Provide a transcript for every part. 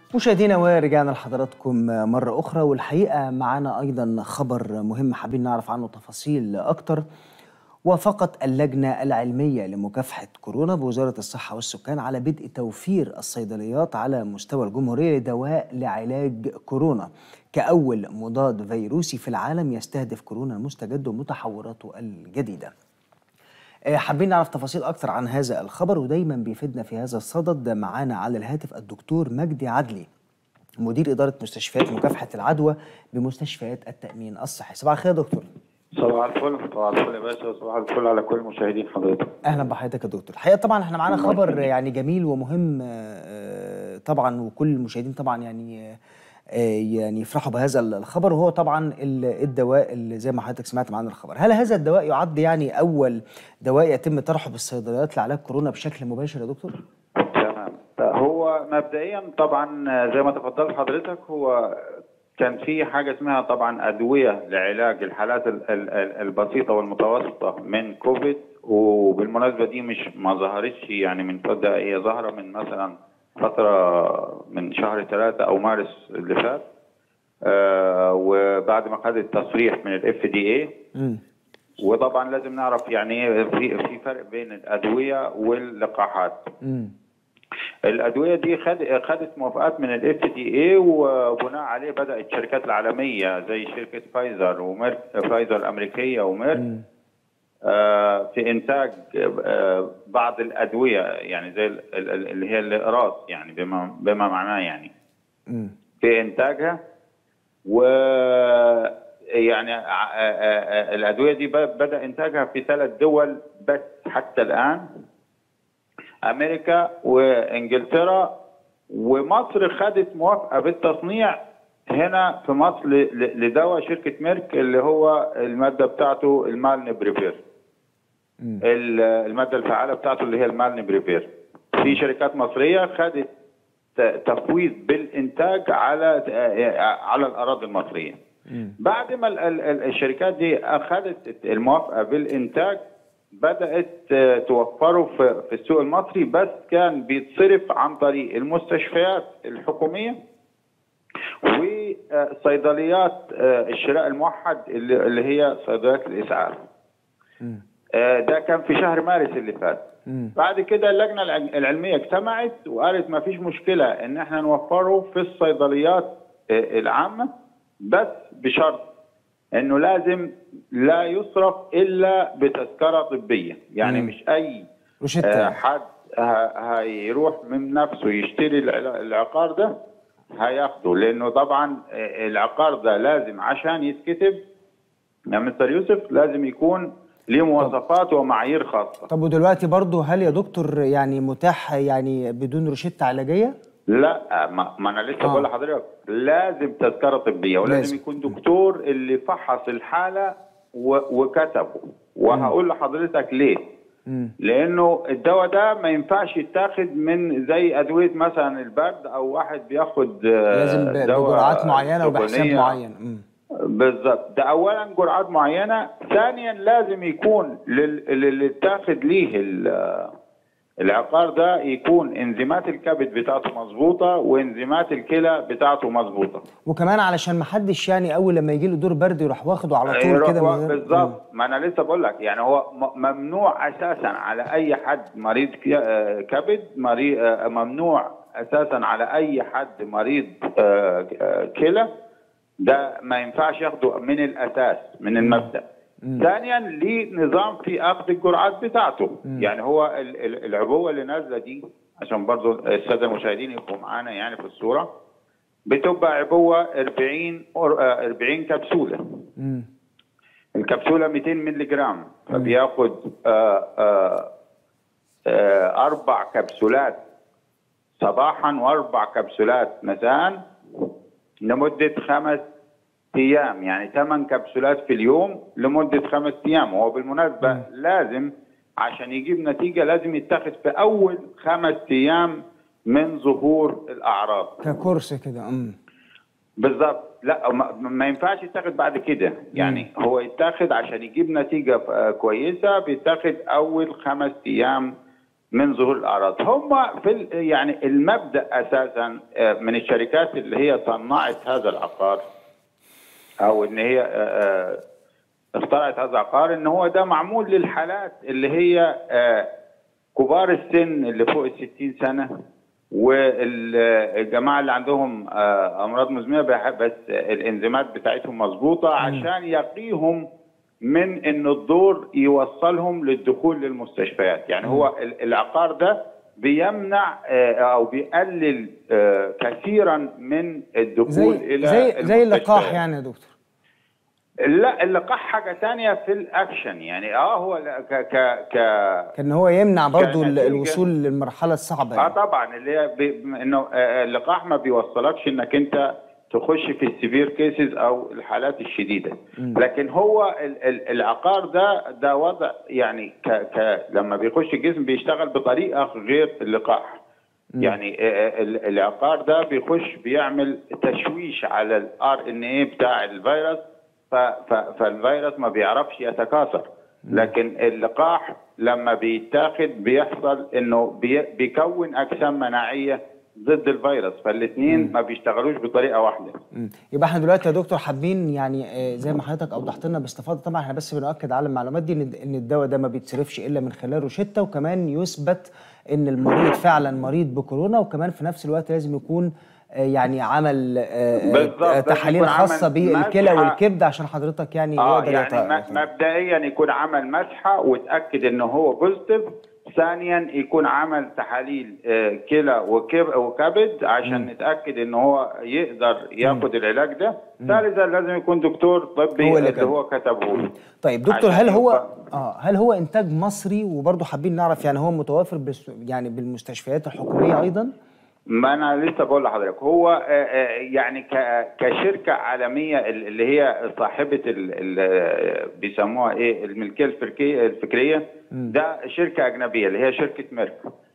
مشاهدينا ورجعنا لحضراتكم مرة أخرى والحقيقة معانا أيضا خبر مهم حابين نعرف عنه تفاصيل أكتر وافقت اللجنة العلمية لمكافحة كورونا بوزارة الصحة والسكان على بدء توفير الصيدليات على مستوى الجمهورية لدواء لعلاج كورونا كأول مضاد فيروسي في العالم يستهدف كورونا المستجد ومتحوراته الجديدة آه، حابين نعرف تفاصيل أكثر عن هذا الخبر ودايما بيفيدنا في هذا الصدد معانا على الهاتف الدكتور مجدي عدلي مدير إدارة مستشفيات مكافحة العدوى بمستشفيات التأمين الصحي صباح الخير يا دكتور صباح الفل صباح الفل يا باشا وصباح الفل على كل مشاهدين حضرتك اهلا بحضرتك يا دكتور الحقيقه طبعا احنا معانا خبر يعني جميل ومهم آه، طبعا وكل المشاهدين طبعا يعني آه، يعني يفرحوا بهذا الخبر وهو طبعا ال- الدواء اللي زي ما حضرتك سمعت معانا الخبر هل هذا الدواء يعد يعني اول دواء يتم طرحه بالصيدليات لعلاج كورونا بشكل مباشر يا دكتور تمام هو مبدئيا طبعا زي ما تفضلت حضرتك هو كان في حاجه اسمها طبعا ادويه لعلاج الحالات ال- ال- ال- البسيطه والمتوسطه من كوفيد وبالمناسبه دي مش ما ظهرتش يعني من فتره هي ظاهره من مثلا فتره من شهر ثلاثة او مارس اللي فات آه وبعد ما خدت تصريح من الاف دي اي امم وطبعا لازم نعرف يعني ايه في في فرق بين الادويه واللقاحات امم الادويه دي خد خدت موافقات من الاف دي اي وبناء عليه بدات الشركات العالميه زي شركه فايزر وميرك فايزر الامريكيه وميرك آه، في انتاج آه، بعض الادويه يعني زي ال- ال- اللي هي الاقراص يعني بما بما معناه يعني امم في انتاجها و يعني ع- آه، آه، الادويه دي ب- بدا انتاجها في ثلاث دول بس حتى الان امريكا وانجلترا ومصر خدت موافقه بالتصنيع هنا في مصر ل- ل- لدواء شركه ميرك اللي هو الماده بتاعته المالنبريفير مم. ال- الماده الفعاله بتاعته اللي هي المالنبريفير في شركات مصريه خدت ت- تفويض بالانتاج على على الاراضي المصريه مم. بعد ما ال- ال- ال- الشركات دي اخذت الموافقه بالانتاج بدات آه، توفره في في السوق المصري بس كان بيتصرف عن طريق المستشفيات الحكوميه وصيدليات آه، الشراء الموحد اللي اللي هي صيدليات الاسعاف مم. آه، ده كان في شهر مارس اللي فات مم. بعد كده اللجنه الع- العلميه اجتمعت وقالت ما فيش مشكله ان احنا نوفره في الصيدليات آه، العامه بس بشرط انه لازم لا يصرف الا بتذكره طبيه يعني مم. مش اي روشتة آه، يعني. حد ه- هيروح من نفسه يشتري الع- العقار ده هياخده لانه طبعا آه، العقار ده لازم عشان يتكتب يا مستر يوسف لازم يكون ليه مواصفات ومعايير خاصه طب ودلوقتي برضو هل يا دكتور يعني متاح يعني بدون روشتة علاجية؟ لا ما, ما انا لسه آه. بقول لحضرتك لازم تذكره طبيه ولازم لازم. يكون دكتور اللي فحص الحاله و... وكتبه وهقول لحضرتك ليه مم. لانه الدواء ده ما ينفعش يتاخد من زي ادويه مثلا البرد او واحد بياخد آه، لازم ب- دواء بجرعات معينة وبحساب سخونية. معين مم. بالظبط ده اولا جرعات معينه ثانيا لازم يكون لل- للي اتاخد ليه ال- العقار ده يكون انزيمات الكبد بتاعته مظبوطه وانزيمات الكلى بتاعته مظبوطه وكمان علشان ما حدش يعني اول لما يجي له دور برد يروح واخده على طول يروح كده وا- من غير- بالظبط ما انا لسه بقول لك يعني هو م- ممنوع اساسا على اي حد مريض ك- آه، كبد مريض آه، ممنوع اساسا على اي حد مريض آه، آه، كلى ده ما ينفعش ياخده من الاساس من المبدا ثانيا ليه نظام في اخذ الجرعات بتاعته يعني هو ال- ال- العبوه اللي نازله دي عشان برضو الساده المشاهدين يبقوا معانا يعني في الصوره بتبقى عبوه 40 أور- آه، 40 كبسوله مم. الكبسوله 200 مللي جرام فبياخد آه، آه، آه، اربع كبسولات صباحا واربع كبسولات مساء لمده خمس ايام يعني ثمان كبسولات في اليوم لمده خمس ايام وهو بالمناسبه لازم عشان يجيب نتيجه لازم يتخذ في اول خمس ايام من ظهور الاعراض ككورس كده مم. بالظبط لا ما, ما ينفعش يتاخد بعد كده يعني هو يتاخد عشان يجيب نتيجه آه، كويسه بيتاخد اول خمس ايام من ظهور الاعراض هم في ال- يعني المبدا اساسا آه، من الشركات اللي هي صنعت هذا العقار او ان هي آه، آه، اخترعت هذا العقار ان هو ده معمول للحالات اللي هي آه، كبار السن اللي فوق ال 60 سنه والجماعه اللي عندهم آه، امراض مزمنه بح- بس الانزيمات بتاعتهم مظبوطه عشان يقيهم من ان الدور يوصلهم للدخول للمستشفيات يعني هو ال- العقار ده بيمنع آه، او بيقلل آه، كثيرا من الدخول زي الى زي زي اللقاح المستشفيات. يعني يا دكتور لا اللقاح حاجه تانية في الاكشن يعني اه هو لا- ك ك ك كان هو يمنع برضو ال- كنتيجة- الوصول للمرحله الصعبه اه يعني. طبعا اللي هي ب- انه آه، اللقاح ما بيوصلكش انك انت تخش في السيفير كيسز او الحالات الشديده لكن هو ال- ال- العقار ده ده وضع يعني ك ك لما بيخش الجسم بيشتغل بطريقه غير اللقاح يعني آه، ال- العقار ده بيخش بيعمل تشويش على الار ان اي بتاع الفيروس ف- ف- فالفيروس ما بيعرفش يتكاثر لكن اللقاح لما بيتاخد بيحصل انه بي بيكون اجسام مناعيه ضد الفيروس فالاثنين ما بيشتغلوش بطريقه واحده مم. يبقى احنا دلوقتي يا دكتور حابين يعني آه، زي ما حضرتك اوضحت لنا باستفاضه طبعا احنا بس بنؤكد على المعلومات دي ان ان الدواء ده ما بيتصرفش الا من خلال روشته وكمان يثبت ان المريض فعلا مريض بكورونا وكمان في نفس الوقت لازم يكون آه، يعني عمل آه، بالظبط، آه، لازم تحاليل يكون خاصه عمل بالكلى مسحة. والكبد عشان حضرتك يعني اه يقدر يعني يت- م- مبدئيا يكون عمل مسحه وتاكد انه هو بوزيتيف ثانيا يكون عمل تحاليل آه، كلى وكب- وكبد عشان نتاكد ان هو يقدر ياخد العلاج ده ثالثا لازم يكون دكتور طبي هو اللي اللي كتبه. هو كتبه له طيب دكتور عشان هل هو يبقى- اه هل هو انتاج مصري وبرضه حابين نعرف يعني هو متوافر بس يعني بالمستشفيات الحكوميه ايضا؟ ما انا لسه بقول لحضرتك هو آه، آه، يعني ك- كشركه عالميه ال- اللي هي صاحبه ال- ال- بيسموها ايه الملكيه الفكريه الفكريه ده شركه اجنبيه اللي هي شركه ميرك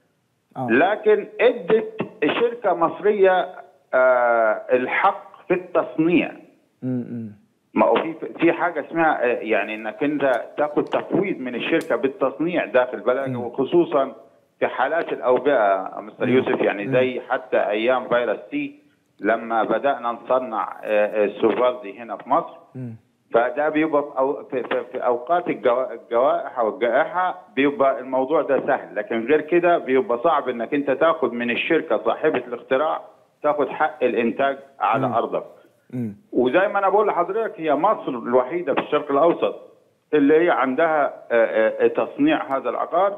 اه لكن ادت شركه مصريه آه، الحق في التصنيع امم ما هو في في حاجه اسمها آه، يعني انك انت تاخد تفويض من الشركه بالتصنيع داخل بلدك وخصوصا في حالات الاوبئه مستر يوسف يعني زي حتى ايام فيروس سي لما بدانا نصنع آه، السوفالدي هنا في مصر فده بيبقى في أو- في, في, في اوقات الجوا- الجوائح او الجائحه بيبقى الموضوع ده سهل لكن غير كده بيبقى صعب انك انت تاخد من الشركه صاحبه الاختراع تاخد حق الانتاج على ارضك امم وزي ما انا بقول لحضرتك هي مصر الوحيده في الشرق الاوسط اللي هي عندها آه، آه، تصنيع هذا العقار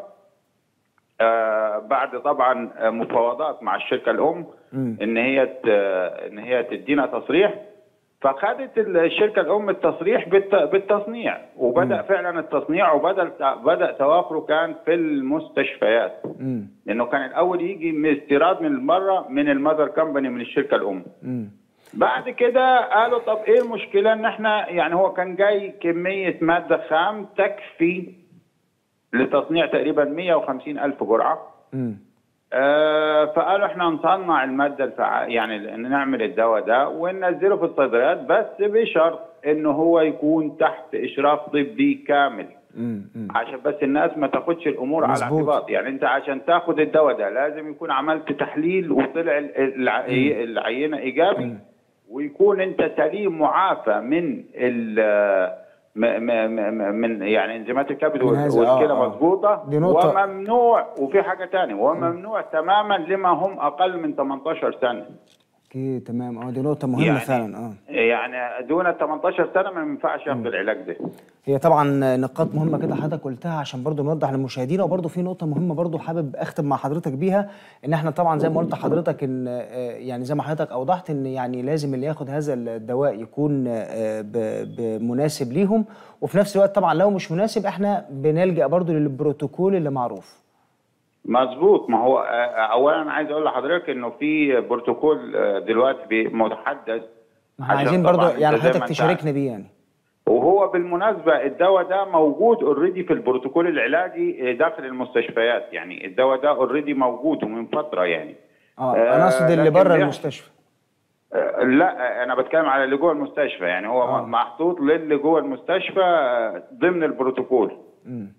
آه، بعد طبعا آه، مفاوضات مع الشركه الام مم. ان هي ت- ان هي تدينا تصريح فخدت الشركه الام التصريح بالت- بالتصنيع وبدا فعلا التصنيع وبدا بدا توافره كان في المستشفيات امم لانه كان الاول يجي من استيراد من بره من المذر كمباني من الشركه الام امم بعد كده قالوا طب ايه المشكله ان احنا يعني هو كان جاي كميه ماده خام تكفي لتصنيع تقريبا 150 الف جرعه امم آه فقالوا احنا نصنع الماده الفعال يعني إن نعمل الدواء ده وننزله في الصيدليات بس بشرط انه هو يكون تحت اشراف طبي كامل امم عشان بس الناس ما تاخدش الامور على مظبوط. اعتباط يعني انت عشان تاخد الدواء ده لازم يكون عملت تحليل وطلع ال- الع- العينه ايجابي ويكون انت سليم معافى من ال م- م- م- من يعني انزيمات الكبد من وال- هذا- والكلى آه، آه. مظبوطه دي نقطة. وممنوع وفي حاجه ثانيه وممنوع تماما لما هم اقل من 18 سنه اوكي تمام اه دي نقطه مهمه يعني- فعلا اه يعني دون 18 سنه ما ينفعش ياخد العلاج ده هي طبعا نقاط مهمه كده حضرتك قلتها عشان برضو نوضح للمشاهدين وبرضو في نقطه مهمه برضو حابب اختم مع حضرتك بيها ان احنا طبعا زي ما قلت لحضرتك ان آه، يعني زي ما حضرتك اوضحت ان يعني لازم اللي ياخد هذا الدواء يكون آه، ب- بمناسب ليهم وفي نفس الوقت طبعا لو مش مناسب احنا بنلجا برضو للبروتوكول اللي معروف مظبوط ما هو آه، اولا انا عايز اقول لحضرتك انه في بروتوكول آه، دلوقتي بي- متحدث ما احنا عشان عايزين برضو طبعاً يعني أنت زي ما حضرتك أنت تشاركنا بيه يعني وهو بالمناسبة الدواء ده موجود اوريدي في البروتوكول العلاجي داخل المستشفيات يعني الدواء ده اوريدي موجود ومن فترة يعني اه انا اقصد اللي لكن بره بيحصل- المستشفى آه، لا انا بتكلم على اللي جوه المستشفى يعني هو آه. محطوط للي جوه المستشفى آه، ضمن البروتوكول امم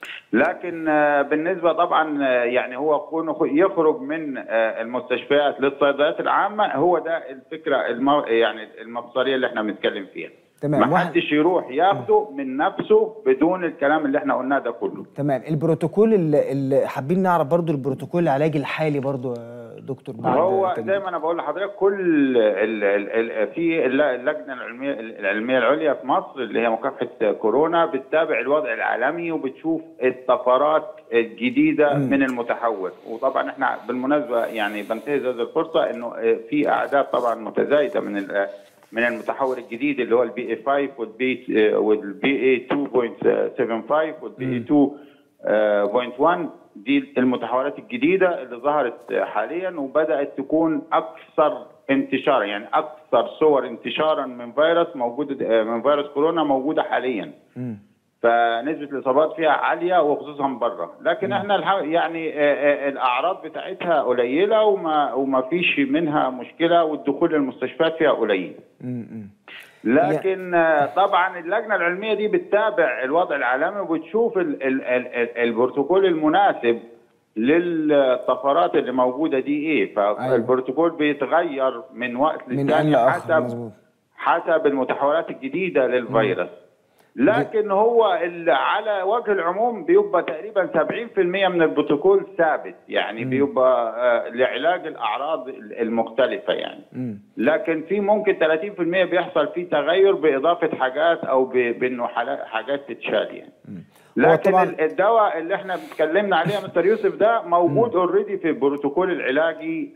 لكن آه، بالنسبه طبعا آه، يعني هو كونه يخرج من آه، المستشفيات للصيدليات العامه هو ده الفكره المو... يعني المبصريه اللي احنا بنتكلم فيها تمام. ما واحد- حدش يروح ياخده من نفسه بدون الكلام اللي احنا قلناه ده كله تمام البروتوكول اللي, اللي حابين نعرف برضو البروتوكول العلاجي الحالي برضو يا دكتور بعد هو تجديد. زي ما انا بقول لحضرتك كل ال ال ال في الل- اللجنه العلميه العلميه العليا في مصر اللي هي مكافحه كورونا بتتابع الوضع العالمي وبتشوف الطفرات الجديده مم. من المتحور وطبعا احنا بالمناسبه يعني بنتهز هذه الفرصه انه في اعداد طبعا متزايده من ال- من المتحور الجديد اللي هو البي اي 5 والبي والبي اي 2.75 والبي اي 2.1 دي المتحورات الجديده اللي ظهرت حاليا وبدات تكون اكثر انتشارا يعني اكثر صور انتشارا من فيروس موجود من فيروس كورونا موجوده حاليا مم. فنسبه الاصابات فيها عاليه وخصوصا بره لكن احنا الح- يعني آه، آه، الاعراض بتاعتها قليله وما وما فيش منها مشكله والدخول للمستشفيات فيها قليل مم. مم. لكن آه، طبعا اللجنه العلميه دي بتتابع الوضع العالمي وبتشوف ال ال ال ال البروتوكول المناسب للطفرات اللي موجوده دي ايه فالبروتوكول بيتغير من وقت من آن للتاني لآخر حسب مظبوط حسب المتحورات الجديده للفيروس لكن هو ال- على وجه العموم بيبقى تقريبا 70% من البروتوكول ثابت يعني بيبقى آه، لعلاج الاعراض المختلفه يعني مم. لكن في ممكن 30% بيحصل فيه تغير باضافه حاجات او ب- بانه حالا- حاجات تتشال يعني هو لكن طبعاً- ال- الدواء اللي احنا اتكلمنا عليه يا مستر يوسف ده موجود اوريدي في البروتوكول العلاجي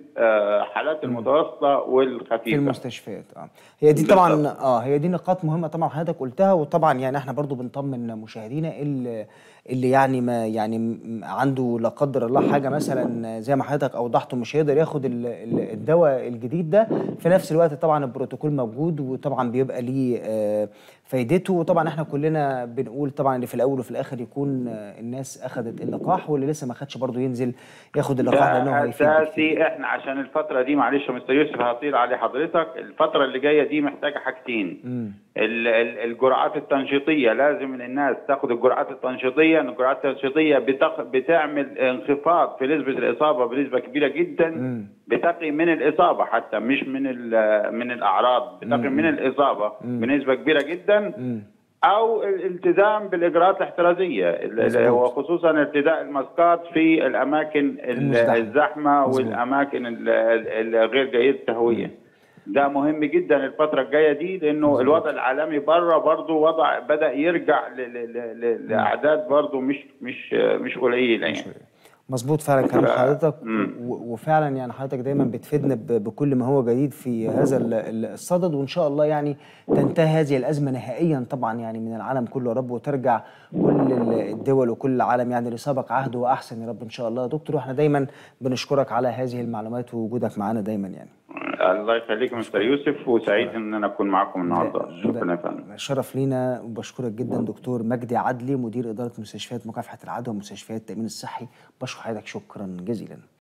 للحالات المتوسطه في والخفيفه المستشفيات اه هي دي طبعا بالظبط. اه هي دي نقاط مهمه طبعا حضرتك قلتها وطبعا يعني احنا برضو بنطمن مشاهدينا اللي, اللي يعني ما يعني م- عنده لا قدر الله حاجه مثلا زي ما حضرتك اوضحته مش هيقدر ياخد ال- ال- الدواء الجديد ده في نفس الوقت طبعا البروتوكول موجود وطبعا بيبقى ليه آه، فايدته وطبعا احنا كلنا بنقول طبعا اللي في الاول وفي الاخر يكون آه، الناس اخذت اللقاح واللي لسه ما خدش برضو ينزل ياخد اللقاح لانه ده هيفيد بكتير. اساسي احنا عشان الفتره دي معلش يا مستر يوسف هطير على حضرتك الفتره اللي جايه دي محتاجه حاجتين مم. ال- ال- الجرعات التنشيطيه لازم إن الناس تاخد الجرعات التنشيطيه إن الجرعات التنشيطيه بتق... بتعمل انخفاض في نسبه الاصابه بنسبه كبيره جدا مم. بتقي من الاصابه حتى مش من ال- من الاعراض بتقي من الاصابه بنسبه كبيره جدا مم. او الالتزام بالاجراءات الاحترازيه اللي هو خصوصا ارتداء الماسكات في الاماكن ال- المزدحمة. الزحمه مظبوط. والاماكن ال- ال- الغير جيده التهويه ده مهم جدا الفتره الجايه دي لانه الوضع العالمي بره برضه وضع بدا يرجع ل- ل- ل- ل- لاعداد برضه مش مش مش قليله يعني مظبوط فعلا كلام ف- حضرتك مم. و- وفعلا يعني حضرتك دايما بتفيدنا ب- بكل ما هو جديد في هذا ال- ال- الصدد وان شاء الله يعني تنتهي هذه الازمه نهائيا طبعا يعني من العالم كله يا رب وترجع كل ال- الدول وكل العالم يعني لسابق عهد واحسن يا رب ان شاء الله يا دكتور واحنا دايما بنشكرك على هذه المعلومات ووجودك معنا دايما يعني الله يخليك يا مستر يوسف وسعيد ان انا اكون معاكم النهارده ده- شكرا يا فندم شرف لينا وبشكرك جدا دكتور مجدي عدلي مدير اداره مستشفيات مكافحه العدوى ومستشفيات التامين الصحي بشكر حضرتك شكرا جزيلا